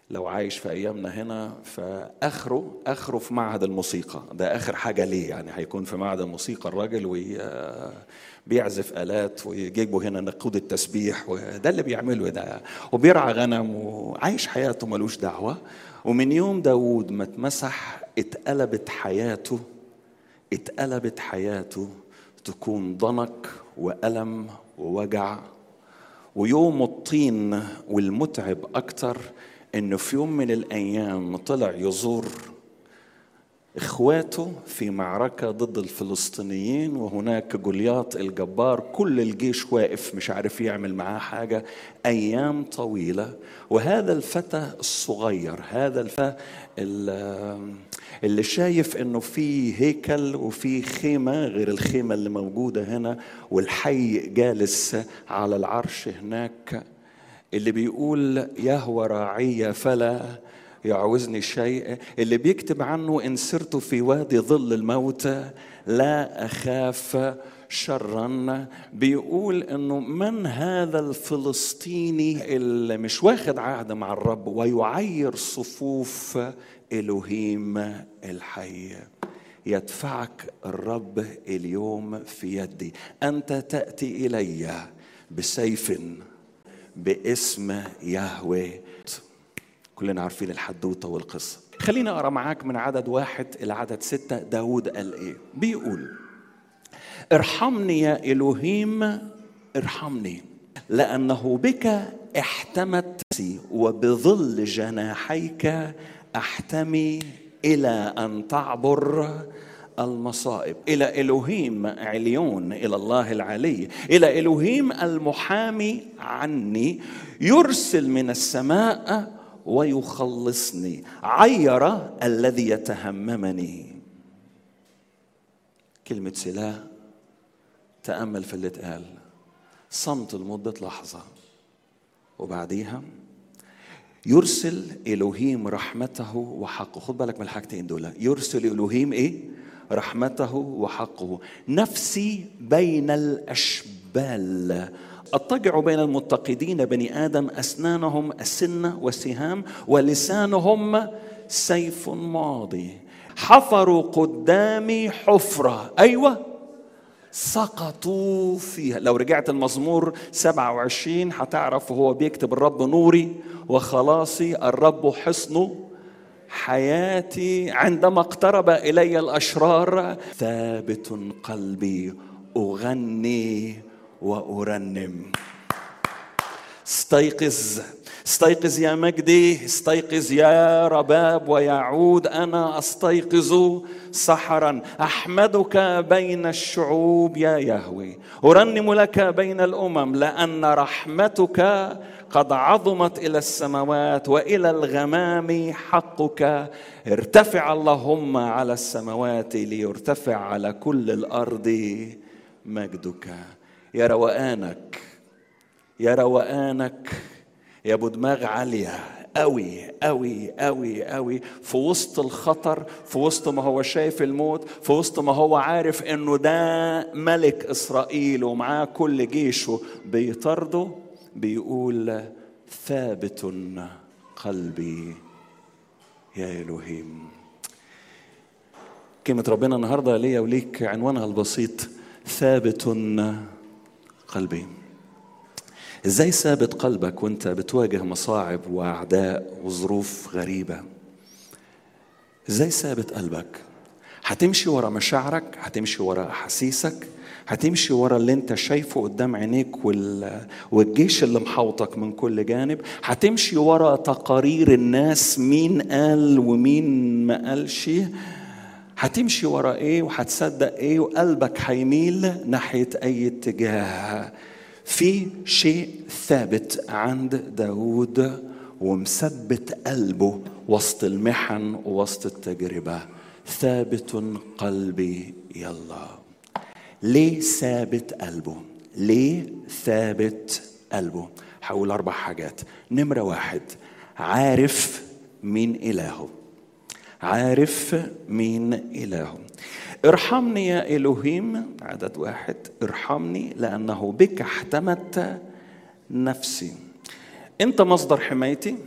لو عايش في ايامنا هنا فاخره اخره في معهد الموسيقى ده اخر حاجه ليه يعني هيكون في معهد الموسيقى الراجل وي بيعزف الات ويجيبوا هنا نقود التسبيح وده اللي بيعمله ده وبيرعى غنم وعايش حياته ملوش دعوه ومن يوم داود ما اتمسح اتقلبت حياته اتقلبت حياته تكون ضنك وألم ووجع ويوم الطين والمتعب أكتر إنه في يوم من الأيام طلع يزور إخواته في معركة ضد الفلسطينيين وهناك جولياط الجبار كل الجيش واقف مش عارف يعمل معاه حاجة أيام طويلة وهذا الفتى الصغير هذا الفتى اللي شايف انه في هيكل وفي خيمه غير الخيمه اللي موجوده هنا والحي جالس على العرش هناك اللي بيقول يهوى راعي فلا يعوزني شيء اللي بيكتب عنه ان سرت في وادي ظل الموت لا اخاف شرا بيقول انه من هذا الفلسطيني اللي مش واخد عهد مع الرب ويعير صفوف الوهيم الحي يدفعك الرب اليوم في يدي انت تاتي الي بسيف باسم يهوه كلنا عارفين الحدوته والقصه خليني اقرا معاك من عدد واحد الى عدد سته داود قال ايه بيقول ارحمني يا الوهيم ارحمني لانه بك احتمت وبظل جناحيك احتمي الى ان تعبر المصائب الى الوهيم عليون الى الله العلي الى الوهيم المحامي عني يرسل من السماء ويخلصني عير الذي يتهممني كلمه سلاح تامل في اللي اتقال صمت لمده لحظه وبعديها يرسل الوهيم رحمته وحقه خد بالك من الحاجتين دول يرسل الوهيم ايه رحمته وحقه نفسي بين الاشبال اضطجع بين المتقدين بني ادم اسنانهم اسنه وسهام ولسانهم سيف ماضي حفروا قدامي حفره ايوه سقطوا فيها لو رجعت المزمور 27 هتعرف وهو بيكتب الرب نوري وخلاصي الرب حصن حياتي عندما اقترب الي الاشرار ثابت قلبي اغني وارنم استيقظ استيقظ يا مجدي استيقظ يا رباب ويعود انا استيقظ سحرا احمدك بين الشعوب يا يهوي ارنم لك بين الامم لان رحمتك قد عظمت الى السماوات والى الغمام حقك ارتفع اللهم على السماوات ليرتفع على كل الارض مجدك يا روقانك يا روقانك يا ابو دماغ عاليه قوي قوي قوي قوي في وسط الخطر في وسط ما هو شايف الموت في وسط ما هو عارف انه ده ملك اسرائيل ومعاه كل جيشه بيطارده بيقول ثابت قلبي يا الهيم كلمة ربنا النهارده ليا وليك عنوانها البسيط ثابت قلبي ازاي ثابت قلبك وانت بتواجه مصاعب واعداء وظروف غريبه ازاي ثابت قلبك هتمشي ورا مشاعرك هتمشي ورا احاسيسك هتمشي ورا اللي انت شايفه قدام عينيك وال... والجيش اللي محوطك من كل جانب هتمشي ورا تقارير الناس مين قال ومين ما قالش هتمشي ورا ايه وهتصدق ايه وقلبك هيميل ناحيه اي اتجاه في شيء ثابت عند داود ومثبت قلبه وسط المحن ووسط التجربة ثابت قلبي يلا ليه ثابت قلبه ليه ثابت قلبه هقول أربع حاجات نمرة واحد عارف مين إلهه عارف مين إلهه ارحمني يا إلهيم عدد واحد ارحمني لأنه بك احتمت نفسي أنت مصدر حمايتي